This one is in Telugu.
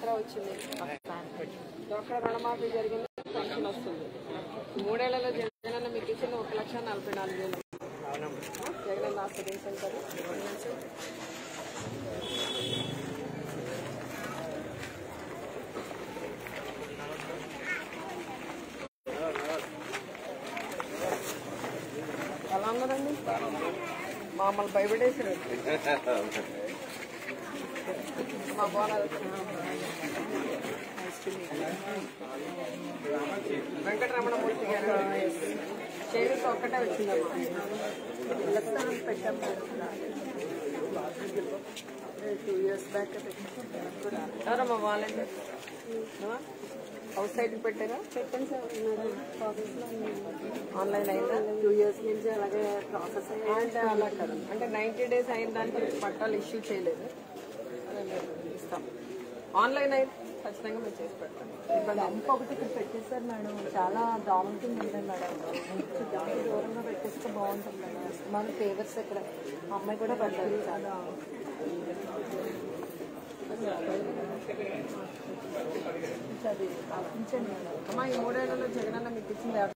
డ్వాక్రా వచ్చింది డ్వాక్రా రుణమాఫీ జరిగింది పెన్షన్ వస్తుంది ఈ మూడేళ్లలో జగనన్న మీకు ఇచ్చిన ఒక లక్ష నలభై నాలుగు వేలు జగనన్న ఆస్వాదించారు ఎలా ఉన్నదండి మమ్మల్ని భయపడేసారు మా బోనాలు వెంకటరమణమూర్తి గారు చేయూత ఒక్కటే వచ్చిందమ్మా లక్షణం పెట్టాం టూ ఇయర్స్ బ్యాక్ ఎవరమ్మా వాలంటీర్ హౌస్ సైడ్ పెట్టారా పెట్టండి సార్ ప్రాసెస్ లో ఆన్లైన్ అయిందా టూ ఇయర్స్ నుంచి అలాగే ప్రాసెస్ అంటే అలా కదా అంటే నైన్టీ డేస్ అయిన దానికి పట్టాలు ఇష్యూ చేయలేదు అదే మేము ఇస్తాం ఆన్లైన్ అయితే ఖచ్చితంగా మేము చేసి పెడతాం ఇబ్బంది ఏం పంప్ ఒకటి ఇక్కడ పెట్టేశారు మేడం చాలా దారుణంగా ఉంటుంది మేడం దానికి దూరంగా పెట్టేస్తే బాగుంటుంది మేడం మన ఫేవర్స్ ఇక్కడ మా అమ్మాయి కూడా పడ్డారు చాలా అది ఆలోచించండి మేడం అమ్మా ఈ మూడేళ్లలో జగనన్న మీకు ఇచ్చింది